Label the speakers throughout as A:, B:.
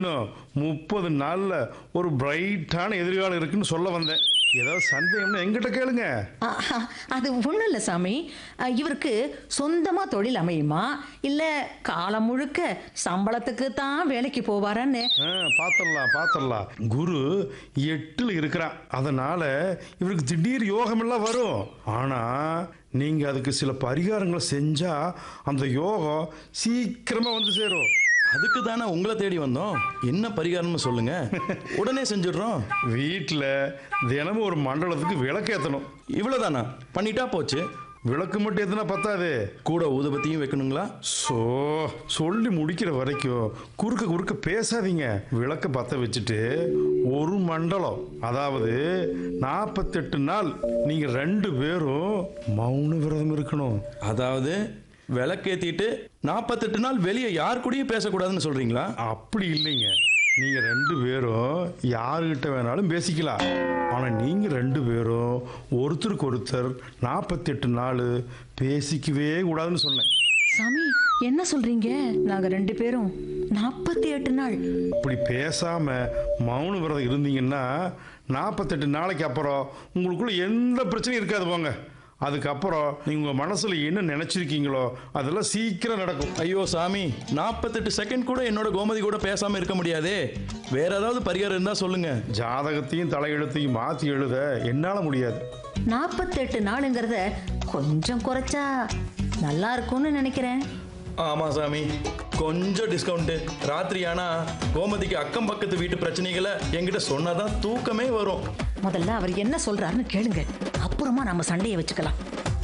A: இன்னும் முப்பது நாள்ல ஒரு பிரைட்டான எதிர்காலம் இருக்குன்னு சொல்ல வந்தேன் ஏதாவது சந்தேகம்னா எங்கிட்ட கேளுங்க
B: ஆ, ஆ, அது ஒன்றும் இல்லை சாமி ஆ, இவருக்கு சொந்தமாக தொழில் அமையுமா இல்லை காலம் முழுக்க சம்பளத்துக்கு தான் வேலைக்கு போவாரான்னு
A: ஆ, பாத்திரலாம் பாத்திரலாம் குரு எட்டுல இருக்கிறான் அதனால இவருக்கு திடீர் யோகமெல்லாம் வரும் ஆனா நீங்க அதுக்கு சில பரிகாரங்களை செஞ்சா அந்த யோகம் சீக்கிரமா வந்து சேரும்
C: அதுக்கு தானே உங்களை தேடி வந்தோம் என்ன பரிகாரம்னு சொல்லுங்க உடனே செஞ்சிடுறோம்
A: வீட்டில் தினமும் ஒரு மண்டலத்துக்கு விளக்கேற்றணும்
C: இவ்வளவுதானா பண்ணிட்டா போச்சு
A: விளக்கு மட்டும் எத்தனை பத்தாது
C: கூட ஊதுபத்தியும் வைக்கணுங்களா
A: ஸோ சொல்லி முடிக்கிற வரைக்கும் குறுக்க குறுக்க பேசாதீங்க விளக்க பற்ற வச்சுட்டு ஒரு மண்டலம் அதாவது நாற்பத்தெட்டு நாள் நீங்க ரெண்டு பேரும் மௌன விரதம் இருக்கணும்
C: அதாவது விளக்கேத்திட்டு நாற்பத்தெட்டு நாள் வெளியே யார் கூடயும் பேசக்கூடாதுன்னு சொல்றீங்களா
A: அப்படி இல்லைங்க நீங்க ரெண்டு பேரும் யாருகிட்ட வேணாலும் பேசிக்கலாம் ஆனா நீங்க ரெண்டு பேரும் ஒருத்தருக்கு ஒருத்தர் நாற்பத்தெட்டு நாள் பேசிக்கவே கூடாதுன்னு சொன்னேன்
B: சாமி என்ன சொல்றீங்க நாங்கள் ரெண்டு பேரும் நாற்பத்தி எட்டு நாள்
A: இப்படி பேசாம மௌன விரதம் இருந்தீங்கன்னா நாற்பத்தெட்டு நாளைக்கு அப்புறம் உங்களுக்குள்ள எந்த பிரச்சனையும் இருக்காது போங்க அதுக்கப்புறம் நீங்க உங்க மனசுல என்ன நினைச்சிருக்கீங்களோ அதெல்லாம் சீக்கிரம் நடக்கும்
C: ஐயோ சாமி நாற்பத்தெட்டு செகண்ட் கூட என்னோட கோமதி கூட பேசாம இருக்க முடியாதே வேற ஏதாவது பரிகாரம் இருந்தா சொல்லுங்க
A: ஜாதகத்தையும் தலையெழுத்தையும் மாத்தி எழுத என்னால முடியாது
B: நாற்பத்தெட்டு நாளுங்கிறத கொஞ்சம் குறைச்சா நல்லா இருக்கும்னு நினைக்கிறேன்
C: ஆமா சாமி கொஞ்சம் டிஸ்கவுண்ட் ராத்திரி ஆனா கோமதிக்கு அக்கம் பக்கத்து வீட்டு பிரச்சனைகளை என்கிட்ட சொன்னாதான் தூக்கமே வரும்
B: முதல்ல அவர் என்ன சொல்றாருன்னு கேளுங்க அப்புறமா நம்ம சண்டையை வச்சுக்கலாம்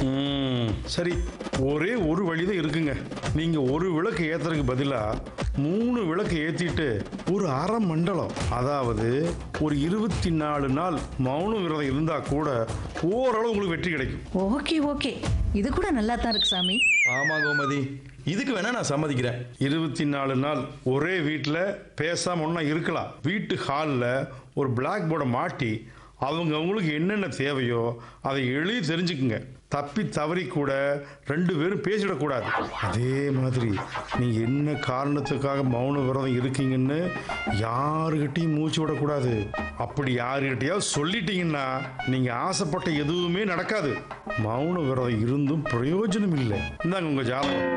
A: ம், சரி ஒரே ஒரு வழிதான் இருக்குங்க நீங்க ஒரு விளக்கு ஏத்துறதுக்கு பதிலா மூணு விளக்கு ஏத்திட்டு ஒரு அரை மண்டலம் அதாவது ஒரு இருபத்தி நாலு நாள் மௌன விரதம் இருந்தா கூட ஓரளவு உங்களுக்கு வெற்றி கிடைக்கும்
B: ஓகே ஓகே இது கூட நல்லா தான் இருக்கு சாமி
C: ஆமா கோமதி இதுக்கு வேணா நான் சம்மதிக்கிறேன்
A: இருபத்தி நாலு நாள் ஒரே வீட்டில் பேசாம ஒன்றா இருக்கலாம் வீட்டு ஹாலில் ஒரு பிளாக் போர்டை மாட்டி அவங்க அவங்களுக்கு என்னென்ன தேவையோ அதை எழுதி தெரிஞ்சுக்குங்க தப்பி தவறி கூட ரெண்டு பேரும் பேசிடக்கூடாது அதே மாதிரி நீங்கள் என்ன காரணத்துக்காக மௌன விரதம் இருக்கீங்கன்னு யாருக்கிட்டையும் மூச்சு விடக்கூடாது அப்படி யாருக்கிட்டையாவது சொல்லிட்டீங்கன்னா நீங்கள் ஆசைப்பட்ட எதுவுமே நடக்காது மௌன விரதம் இருந்தும் பிரயோஜனம் இல்லை இந்தாங்க உங்கள் ஜாதகம்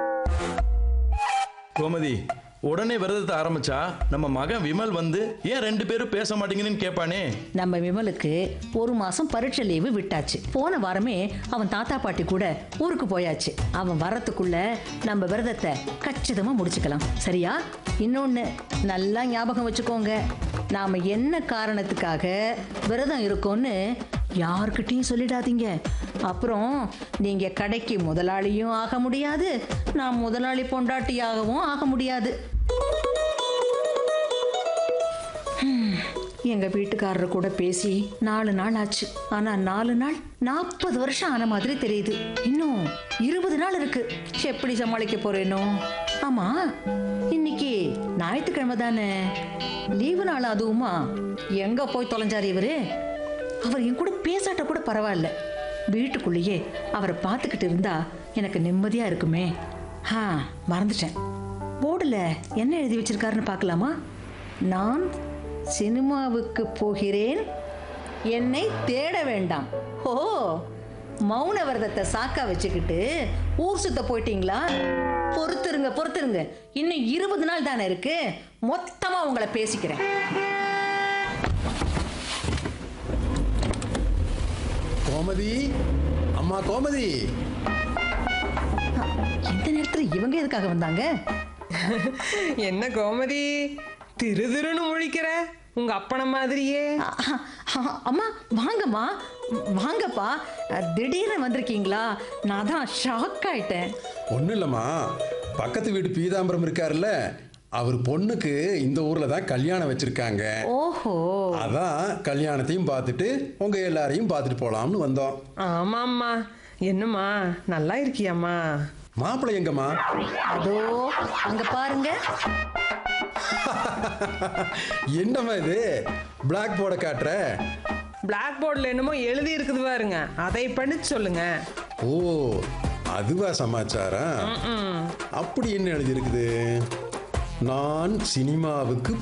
C: கோமதி உடனே விரதத்தை ஆரம்பிச்சா நம்ம மகன் விமல் வந்து ஏன் ரெண்டு பேரும் பேச மாட்டீங்கன்னு கேட்பானே
B: நம்ம விமலுக்கு ஒரு மாசம் பரீட்சை லீவு விட்டாச்சு போன வாரமே அவன் தாத்தா பாட்டி கூட ஊருக்கு போயாச்சு அவன் வரத்துக்குள்ள நம்ம விரதத்தை கச்சிதமா முடிச்சுக்கலாம் சரியா இன்னொன்னு நல்லா ஞாபகம் வச்சுக்கோங்க நாம என்ன காரணத்துக்காக விரதம் இருக்கோம்னு யார்கிட்டயும் சொல்லிடாதீங்க அப்புறம் நீங்க கடைக்கு முதலாளியும் ஆக முடியாது நான் முதலாளி பொண்டாட்டியாகவும் ஆக முடியாது எங்க வீட்டுக்காரர் கூட பேசி நாலு நாள் ஆச்சு ஆனா நாலு நாள் நாற்பது வருஷம் ஆன மாதிரி தெரியுது இன்னும் இருபது நாள் இருக்கு எப்படி சமாளிக்க போறேனோ ஆமா இன்னைக்கு ஞாயிற்றுக்கிழமை தானே லீவு நாள் அதுவுமா எங்க போய் தொலைஞ்சாரு இவரு அவர் என் கூட பேசாட்ட கூட பரவாயில்ல வீட்டுக்குள்ளேயே அவரை பார்த்துக்கிட்டு இருந்தா எனக்கு நிம்மதியா இருக்குமே ஆ மறந்துட்டேன் போர்டுல என்ன எழுதி வச்சிருக்காருன்னு பார்க்கலாமா நான் சினிமாவுக்கு போகிறேன் என்னை தேட வேண்டாம் ஓ மௌன விரதத்தை சாக்கா வச்சுக்கிட்டு ஊர் சுத்த போயிட்டீங்களா பொறுத்துருங்க பொறுத்துருங்க இன்னும் இருபது நாள் தானே இருக்கு மொத்தமா உங்களை பேசிக்கிறேன்
D: கோமதி அம்மா கோமதி
B: இந்த நேரத்துல இவங்க எதுக்காக வந்தாங்க
E: என்ன கோமதி திரு திருன்னு முழிக்கிற உங்க அப்பன மாதிரியே
B: அ- அ- அம்மா வாங்கம்மா வாங்கப்பா திடீர்னு வந்திருக்கீங்களா நான் தான் ஷாக் ஆயிட்டேன்
D: ஒன்றும் இல்லைம்மா பக்கத்து வீடு பீதாம்பரம் இருக்காருல்ல அவர் பொண்ணுக்கு இந்த ஊர்ல தான் கல்யாணம் வச்சிருக்காங்க
B: ஓஹோ
D: அதான் கல்யாணத்தையும் பார்த்துட்டு உங்க எல்லாரையும் பார்த்துட்டு போலாம்னு வந்தோம்
E: ஆமாம்மா என்னம்மா நல்லா இருக்கியாம்மா
D: மாப்பிள்ளை எங்கம்மா
B: அதோ அங்க பாருங்க
D: என்னம்மா இது பிளாக் போர்டை காட்டுற
E: பிளாக் போர்டில் என்னமோ எழுதி இருக்குது பாருங்க அதை படிச்சு சொல்லுங்க
D: ஓ அதுவா சமாச்சாரம் அப்படி என்ன எழுதியிருக்குது நான் சினிமாவுக்கு